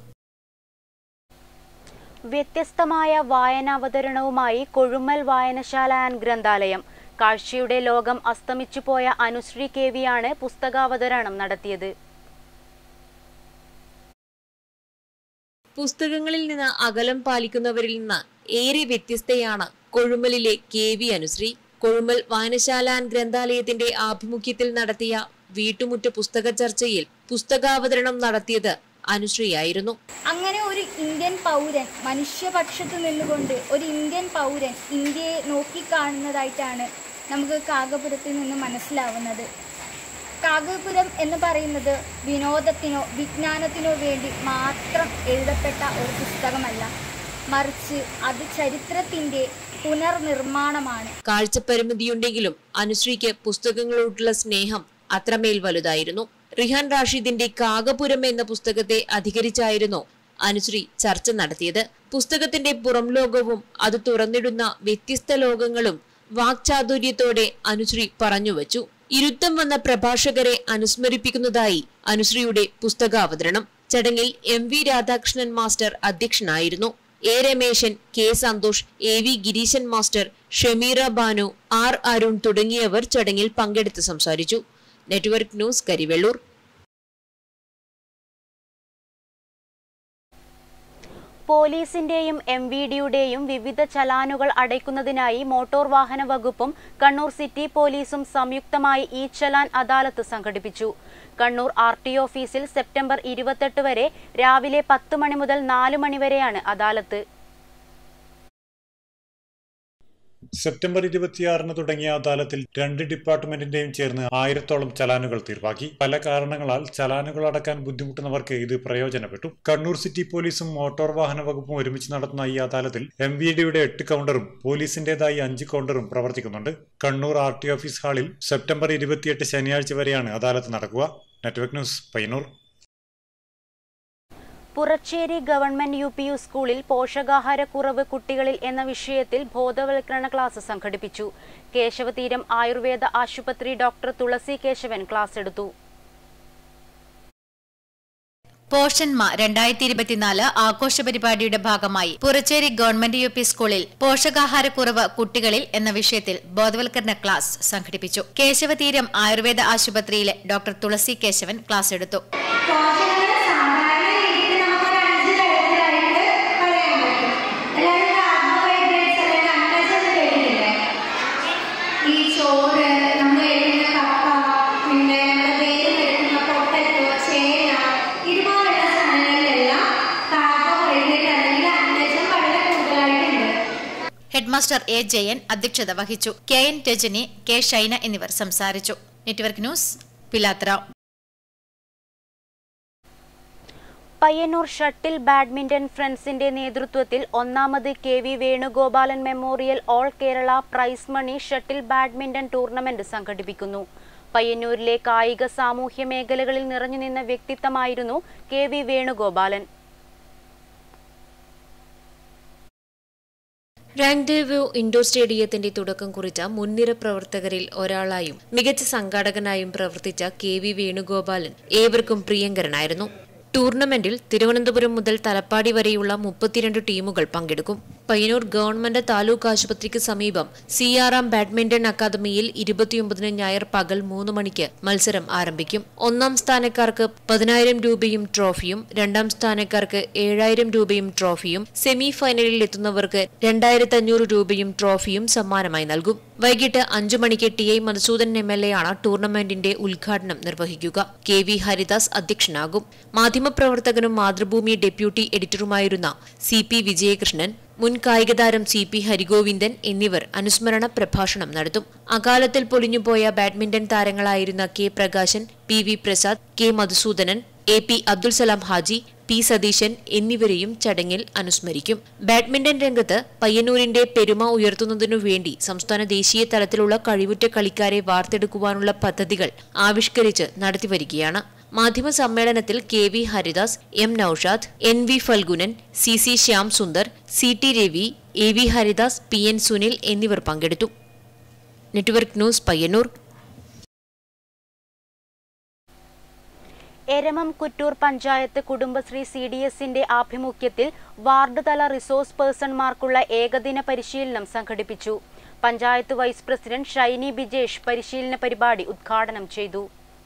F: വ്യത്യസ്തമായ വായനാവതരണവുമായി കൊഴുമൽ വായനശാല ആൻഡ് ഗ്രന്ഥാലയം കാഴ്ചയുടെ ലോകം അസ്തമിച്ചുപോയ അനുശ്രീ കെ വിയാണ് പുസ്തകാവതരണം നടത്തിയത്
G: പുസ്തകങ്ങളിൽ നിന്ന് അകലം പാലിക്കുന്നവരിൽ നിന്ന് ഏറെ വ്യത്യസ്തയാണ് കൊഴുമലിലെ കെ വി അനുശ്രീ കൊഴുമൽ വായനശാല ആൻഡ് ഗ്രന്ഥാലയത്തിന്റെ ആഭിമുഖ്യത്തിൽ നടത്തിയ വീട്ടുമുറ്റ പുസ്തക ചർച്ചയിൽ പുസ്തകാവതരണം നടത്തിയത് അനുശ്രീയായിരുന്നു
W: അങ്ങനെ ഒരു ഇന്ത്യൻ പൗരൻ മനുഷ്യപക്ഷത്ത് നിന്നുകൊണ്ട് ഒരു ഇന്ത്യൻ പൗരൻ ഇന്ത്യയെ നോക്കിക്കാണുന്നതായിട്ടാണ് നമുക്ക് കാകപുരത്തിൽ നിന്ന് മനസ്സിലാവുന്നത് കാകപുരം എന്ന് പറയുന്നത് വിനോദത്തിനോ വിജ്ഞാനത്തിനോ വേണ്ടി മാത്രം എഴുതപ്പെട്ട ഒരു പുസ്തകമല്ല മറിച്ച് അത് ചരിത്രത്തിൻ്റെ പുനർനിർമ്മാണമാണ്
G: കാഴ്ചപരിമിതിയുണ്ടെങ്കിലും അനുശ്രീക്ക് പുസ്തകങ്ങളോടുള്ള സ്നേഹം അത്രമേൽ വലുതായിരുന്നു റിഹാൻ റാഷിദിന്റെ കാകപുരം എന്ന പുസ്തകത്തെ അധികരിച്ചായിരുന്നു അനുശ്രീ ചർച്ച നടത്തിയത് പുസ്തകത്തിന്റെ പുറം ലോകവും അത് തുറന്നിടുന്ന വ്യത്യസ്ത ലോകങ്ങളും വാക്ചാതുര്യത്തോടെ അനുശ്രീ പറഞ്ഞുവച്ചു ഇരുത്തം വന്ന പ്രഭാഷകരെ അനുസ്മരിപ്പിക്കുന്നതായി അനുശ്രീയുടെ പുസ്തകാവതരണം ചടങ്ങിൽ എം വി രാധാകൃഷ്ണൻ മാസ്റ്റർ അധ്യക്ഷനായിരുന്നു A Rameshan K Santhosh A V Gireeshan master Shameera Banu R Arun തുടങ്ങിയവർ ചടങ്ങിൽ പങ്കെടുത്ത് സംസാരിച്ചു നെറ്റ്വർക്ക് ന്യൂസ് കരിവെള്ളൂർ
F: പോലീസിന്റെയും എം വി ഡിയുടെയും വിവിധ ചലാനുകൾ അടയ്ക്കുന്നതിനായി മോട്ടോർ വാഹന വകുപ്പും കണ്ണൂർ സിറ്റി പോലീസും സംയുക്തമായി ഇ ചലാൻ അദാലത്ത് സംഘടിപ്പിച്ചു കണ്ണൂർ ആർ ടി ഓഫീസിൽ സെപ്റ്റംബർ ഇരുപത്തെട്ട് വരെ രാവിലെ പത്ത് മണി മുതൽ നാല് മണി വരെയാണ് അദാലത്ത്
L: സെപ്റ്റംബർ ഇരുപത്തിയാറിന് തുടങ്ങിയ അദാലത്തിൽ രണ്ട് ഡിപ്പാർട്ട്മെന്റിന്റെയും ചേർന്ന് ആയിരത്തോളം ചലാനുകൾ തീർപ്പാക്കി പല കാരണങ്ങളാൽ ചലാനുകൾ അടക്കാൻ ബുദ്ധിമുട്ടുന്നവർക്ക് ഇത് പ്രയോജനപ്പെട്ടു കണ്ണൂർ സിറ്റി പോലീസും മോട്ടോർ വാഹന വകുപ്പും ഒരുമിച്ച് നടത്തുന്ന ഈ അദാലത്തിൽ എം വി ഡിയുടെ എട്ട് കൗണ്ടറും പോലീസിന്റേതായി അഞ്ച് കൗണ്ടറും പ്രവർത്തിക്കുന്നുണ്ട് കണ്ണൂർ ആർ ടി ഓഫീസ് ഹാളിൽ സെപ്റ്റംബർ ഇരുപത്തിയെട്ട് ശനിയാഴ്ച വരെയാണ് അദാലത്ത് നടക്കുക network news Payyanur
F: Puracheri government U P U school പോഷകാഹാരക്കുറവ് കുട്ടികളിൽ എന്ന വിഷയത്തിൽ ബോധവൽക്കരണ ക്ലാസ് സംഘടിപ്പിച്ചു കേശവതീരം ആയുർവേദ ആശുപത്രി ഡോക്ടർ തുളസി കേശവൻ ക്ലാസ് എടുത്തു
N: പോഷന്മ രണ്ടായിരത്തി ഇരുപത്തിനാല് ആഘോഷ പരിപാടിയുടെ ഭാഗമായി പുറച്ചേരി ഗവൺമെന്റ് യു പി സ്കൂളിൽ പോഷകാഹാരക്കുറവ് കുട്ടികളിൽ എന്ന വിഷയത്തിൽ ബോധവൽക്കരണ ക്ലാസ് സംഘടിപ്പിച്ചു കേശവതീരം ആയുർവേദ ആശുപത്രിയിലെ ഡോക്ടർ തുളസി കേശവൻ ക്ലാസ് എടുത്തു
B: ഈ ചോറ് നമ്മൾ കഴിക്കുന്ന കപ്പ പിന്നെ നമ്മുടെ വേര് കഴിക്കുന്ന പൊട്ടറ്റോ ചേന ഇതുപോലുള്ള സാധനങ്ങളിലെല്ലാം കാർബോഹൈഡ്രേറ്റ് അല്ലെങ്കിൽ അന്നജം വളരെ കൂടുതലായിട്ടുണ്ട്
N: ഹെഡ്മാസ്റ്റർ എ ജയൻ അധ്യക്ഷത വഹിച്ചു K N Rajani K Shyna എന്നിവർ സംസാരിച്ചു network news Pilathara
F: Payyanur shuttle badminton ഫ്രണ്ട്സിന്റെ നേതൃത്വത്തിൽ ഒന്നാമത് K V Venugopalan memorial all Kerala prize money shuttle badminton tournament സംഘടിപ്പിക്കുന്നു പയ്യന്നൂരിലെ കായിക സാമൂഹ്യ മേഖലകളിൽ നിറഞ്ഞുനിന്ന വ്യക്തിത്വമായിരുന്നു K V Venugopalan
G: rendezvous indoor സ്റ്റേഡിയത്തിന്റെ തുടക്കം കുറിച്ച മുൻനിര പ്രവർത്തകരിൽ ഒരാളായും മികച്ച സംഘാടകനായും പ്രവർത്തിച്ച കെ വി വേണുഗോപാലൻ ഏവർക്കും പ്രിയങ്കരനായിരുന്നു ടൂർണമെന്റിൽ തിരുവനന്തപുരം മുതൽ തലപ്പാടി വരെയുള്ള മുപ്പത്തിരണ്ട് ടീമുകൾ പങ്കെടുക്കും പയ്യന്നൂർ ഗവൺമെന്റ് താലൂക്ക് ആശുപത്രിക്ക് സമീപം സി ആർ എം ബാഡ്മിന്റൺ അക്കാദമിയിൽ ഇരുപത്തിയൊമ്പതിന് ഞായർ പകൽ മൂന്ന് മണിക്ക് മത്സരം ആരംഭിക്കും ഒന്നാം സ്ഥാനക്കാർക്ക് പതിനായിരം രൂപയും ട്രോഫിയും രണ്ടാം സ്ഥാനക്കാർക്ക് ഏഴായിരം രൂപയും ട്രോഫിയും സെമി ഫൈനലിൽ എത്തുന്നവർക്ക് രണ്ടായിരത്തി അഞ്ഞൂറ് രൂപയും ട്രോഫിയും സമ്മാനമായി നൽകും വൈകിട്ട് അഞ്ചു മണിക്ക് T I Madhusudan M L A ആണ് ടൂർണമെന്റിന്റെ ഉദ്ഘാടനം നിർവഹിക്കുക കെ വി ഹരിദാസ് അധ്യക്ഷനാകും മാധ്യമപ്രവർത്തകനും മാതൃഭൂമി ഡെപ്യൂട്ടി എഡിറ്ററുമായിരുന്ന സി പി വിജയകൃഷ്ണൻ മുൻ കായികതാരം സി പി ഹരിഗോവിന്ദൻ എന്നിവർ അനുസ്മരണ പ്രഭാഷണം നടത്തും അകാലത്തിൽ പൊലിഞ്ഞുപോയ ബാഡ്മിന്റൺ താരങ്ങളായിരുന്ന K Prakashan P V Prasad K Madhusoodanan A P Abdul Salam Haji P Satheesan എന്നിവരെയും ചടങ്ങിൽ അനുസ്മരിക്കും ബാഡ്മിന്റൺ രംഗത്ത് പയ്യന്നൂരിന്റെ പെരുമ ഉയർത്തുന്നതിനു വേണ്ടി സംസ്ഥാന ദേശീയ തലത്തിലുള്ള കഴിവുറ്റ കളിക്കാരെ വാർത്തെടുക്കുവാനുള്ള പദ്ധതികൾ ആവിഷ്കരിച്ച് നടത്തിവരികയാണ് മാധ്യമ സമ്മേളനത്തിൽ K V Haridas M Noushad N V Phalgunan C C Shyam Sundar C T Ravi A V Haridas P N Sunil എന്നിവർ പങ്കെടുത്തു network news Payyanur
F: Eramam Kuttoor panchayat Kudumbashree C D എസിന്റെ ആഭിമുഖ്യത്തിൽ വാർഡ് തല റിസോഴ്സ് പേഴ്സൺമാർക്കുള്ള ഏകദിന പരിശീലനം സംഘടിപ്പിച്ചു പഞ്ചായത്ത് വൈസ് പ്രസിഡന്റ് ഷൈനി ബിജേഷ് പരിശീലന പരിപാടി ഉദ്ഘാടനം ചെയ്തു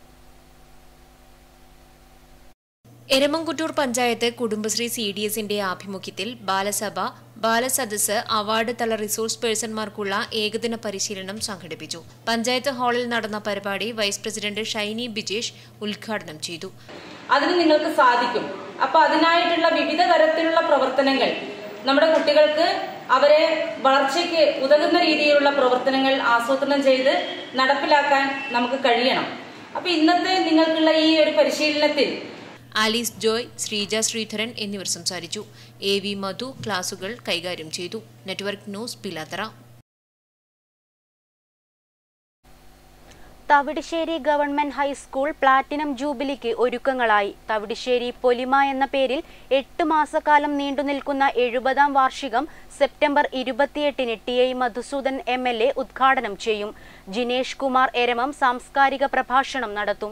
G: എരമംകുറ്റൂർ പഞ്ചായത്ത് കുടുംബശ്രീ സി ഡി എസിന്റെ ആഭിമുഖ്യത്തിൽ ബാലസഭ ബാലസദസ് അവാർഡ് തല റിസോഴ്സ് പേഴ്സൺമാർക്കുള്ള ഏകദിന പരിശീലനം സംഘടിപ്പിച്ചു പഞ്ചായത്ത് ഹാളിൽ നടന്ന പരിപാടി വൈസ് പ്രസിഡന്റ് ഷൈനി ബിജേഷ് ഉദ്ഘാടനം ചെയ്തു
C: അതിന് നിങ്ങൾക്ക് സാധിക്കും അപ്പൊ അതിനായിട്ടുള്ള വിവിധ തരത്തിലുള്ള പ്രവർത്തനങ്ങൾ നമ്മുടെ കുട്ടികൾക്ക് അവരെ വളർച്ചയ്ക്ക് ഉതകുന്ന രീതിയിലുള്ള പ്രവർത്തനങ്ങൾ ആസൂത്രണം ചെയ്ത് നടപ്പിലാക്കാൻ നമുക്ക് കഴിയണം അപ്പൊ ഇന്നത്തെ നിങ്ങൾക്കുള്ള ഈ ഒരു പരിശീലനത്തിൽ
G: ആലീസ് ജോയ് ശ്രീജ ശ്രീധരൻ എന്നിവർ സംസാരിച്ചു എ വി മധു ക്ലാസുകൾ കൈകാര്യം ചെയ്തു network news Pilathara
F: Thavidissery government high school platinum ജൂബിലിക്ക് ഒരുക്കങ്ങളായി തവിടുശ്ശേരി പൊലിമ എന്ന പേരിൽ എട്ട് മാസക്കാലം നീണ്ടുനിൽക്കുന്ന എഴുപതാം വാർഷികം സെപ്റ്റംബർ ഇരുപത്തിയെട്ടിന് T I Madhusudan M L A ഉദ്ഘാടനം ചെയ്യും ജിനേഷ് കുമാർ എരമം സാംസ്കാരിക പ്രഭാഷണം നടത്തും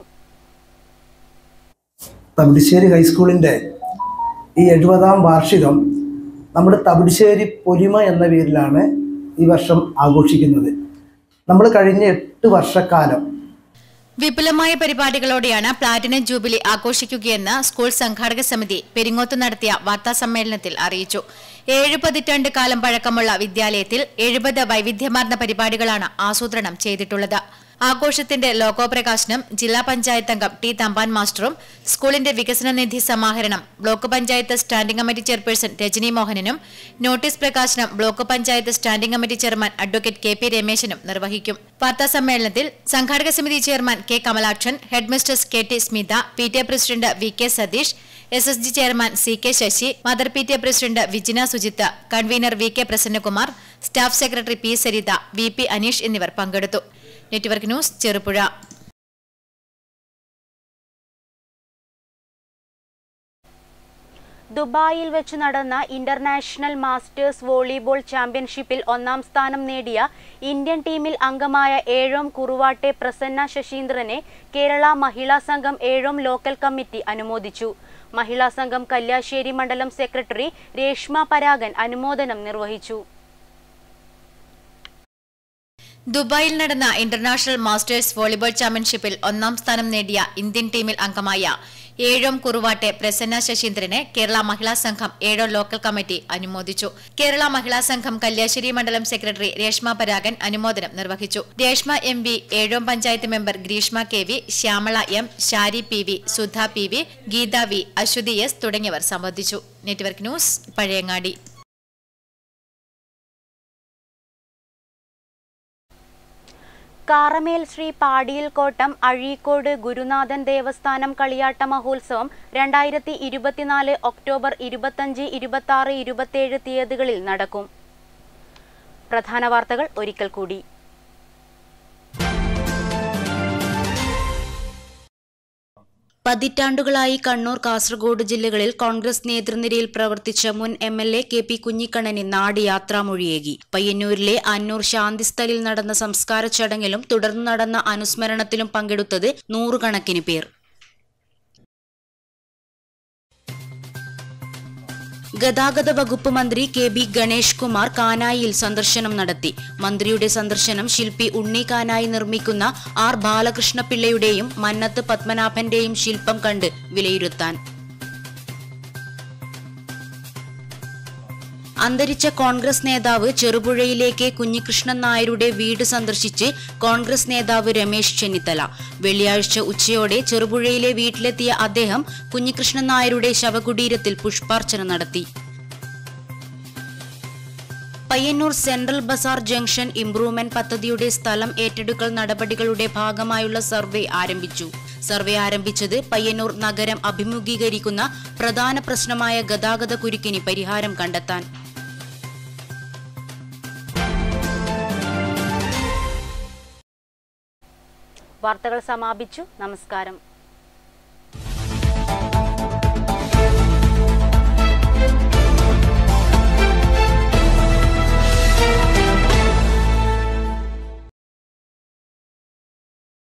D: തവിടുശ്ശേരി ഹൈസ്കൂളിൻ്റെ ഈ എഴുപതാം വാർഷികം നമ്മുടെ തവിടുശ്ശേരി പൊലിമ എന്ന പേരിലാണ് ഈ വർഷം ആഘോഷിക്കുന്നത് നമ്മൾ കഴിഞ്ഞ എട്ട് വർഷക്കാലം
N: വിപുലമായ പരിപാടികളോടെയാണ് പ്ലാറ്റിനം ജൂബിലി ആഘോഷിക്കുകയെന്ന് സ്കൂൾ സംഘാടക സമിതി പെരിങ്ങോത്ത് നടത്തിയ വാർത്താ സമ്മേളനത്തിൽ അറിയിച്ചു ഏഴ് പതിറ്റാണ്ട് കാലം പഴക്കമുള്ള വിദ്യാലയത്തിൽ എഴുപത് വൈവിധ്യമാർന്ന പരിപാടികളാണ് ആസൂത്രണം ചെയ്തിട്ടുള്ളത് ആഘോഷത്തിന്റെ ലോഗോ പ്രകാശനം ജില്ലാ പഞ്ചായത്ത് അംഗം ടി തമ്പാൻ മാസ്റ്ററും സ്കൂളിന്റെ വികസന നിധി സമാഹരണം block panchayat standing committee chairperson Rajani മോഹനനും നോട്ടീസ് പ്രകാശനം block panchayat standing committee chairman advocate K P രമേശനും നിർവഹിക്കും വാർത്താ സമ്മേളനത്തിൽ സംഘാടക സമിതി ചെയർമാൻ K Kamalakshan headmistress K T Smitha P T A president V K Satheesh S S G chairman C K Sasi mother P T A president Vijina Sujith convener V K Prasannakumar staff secretary P Saritha V P Aneesh എന്നിവർ പങ്കെടുത്തു network news Cherupuzha
F: ദുബായിൽ വെച്ച് നടന്ന international masters volleyball ചാമ്പ്യൻഷിപ്പിൽ ഒന്നാം സ്ഥാനം നേടിയ Indian ടീമിൽ അംഗമായ ഏഴോം കുറുവാട്ടെ പ്രസന്ന ശശീന്ദ്രനെ കേരള മഹിളാ സംഘം ഏഴോം ലോക്കൽ കമ്മിറ്റി അനുമോദിച്ചു മഹിളാ സംഘം കല്യാശ്ശേരി മണ്ഡലം സെക്രട്ടറി രേഷ്മ പരാഗൻ അനുമോദനം നിർവഹിച്ചു
N: ദുബായിൽ നടന്ന ഇന്റർനാഷണൽ മാസ്റ്റേഴ്സ് വോളിബോൾ ചാമ്പ്യൻഷിപ്പിൽ ഒന്നാം സ്ഥാനം നേടിയ ഇന്ത്യൻ ടീമിൽ അംഗമായ ഏഴോം കുറുവാട്ടെ പ്രസന്ന ശശീന്ദ്രനെ കേരള മഹിളാ സംഘം ഏഴോ ലോക്കൽ കമ്മിറ്റി അനുമോദിച്ചു കേരള മഹിളാ സംഘം കല്യാശ്ശേരി മണ്ഡലം സെക്രട്ടറി രേഷ്മ പരാഗൻ അനുമോദനം നിർവഹിച്ചു Reshma M V Ezhome panchayat member Greeshma K V Shyamala M Shari P V Sudha P V Geetha V Aswathy S തുടങ്ങിയവർ സംബന്ധിച്ചു നെറ്റ്വർക്ക് ന്യൂസ് പഴയങ്ങാടി
F: കാറമേൽ ശ്രീ പാടിയിൽ കോട്ടം അഴീക്കോട് ഗുരുനാഥൻ ദേവസ്ഥാനം കളിയാട്ട മഹോത്സവം രണ്ടായിരത്തി ഇരുപത്തിനാല് ഒക്ടോബർ ഇരുപത്തഞ്ച് ഇരുപത്തി ആറ് ഇരുപത്തിയേഴ് തീയതികളിൽ നടക്കും പ്രധാന വാർത്തകൾ ഒരിക്കൽ കൂടി പതിറ്റാണ്ടുകളായി കണ്ണൂർ കാസർഗോഡ് ജില്ലകളിൽ കോൺഗ്രസ് നേതൃനിരയിൽ പ്രവർത്തിച്ച മുൻ M L A K P കുഞ്ഞിക്കണ്ണന് നാട് യാത്രാമൊഴിയേകി പയ്യന്നൂരിലെ അന്നൂർ ശാന്തിസ്ഥലിൽ നടന്ന സംസ്കാര ചടങ്ങിലും തുടർന്ന് നടന്ന അനുസ്മരണത്തിലും പങ്കെടുത്തത് നൂറുകണക്കിന് പേർ ഗതാഗത വകുപ്പ് മന്ത്രി കെ ബി ഗണേഷ് കുമാർ കാനായിൽ സന്ദർശനം നടത്തി മന്ത്രിയുടെ സന്ദർശനം ശില്പി ഉണ്ണി കാനായി നിർമ്മിക്കുന്ന ആർ ബാലകൃഷ്ണപിള്ളയുടെയും മന്നത്ത് പത്മനാഭന്റെയും ശില്പം കണ്ട് വിലയിരുത്താൻ അന്തരിച്ച കോൺഗ്രസ് നേതാവ് ചെറുപുഴയിലെ കെ കുഞ്ഞികൃഷ്ണൻ നായരുടെ വീട് സന്ദർശിച്ച് കോൺഗ്രസ് നേതാവ് രമേശ് ചെന്നിത്തല വെള്ളിയാഴ്ച ഉച്ചയോടെ ചെറുപുഴയിലെ വീട്ടിലെത്തിയ അദ്ദേഹം കുഞ്ഞികൃഷ്ണൻ നായരുടെ ശവകുടീരത്തിൽ പുഷ്പാർച്ചന നടത്തി Payyanur central bazaar junction improvement പദ്ധതിയുടെ സ്ഥലം ഏറ്റെടുക്കൽ നടപടികളുടെ ഭാഗമായുള്ള സർവേ ആരംഭിച്ചു സർവേ ആരംഭിച്ചത് പയ്യന്നൂർ നഗരം അഭിമുഖീകരിക്കുന്ന പ്രധാന പ്രശ്നമായ ഗതാഗത കുരുക്കിന് പരിഹാരം കണ്ടെത്താൻ വാർത്തകൾ സമാപിച്ചു നമസ്കാരം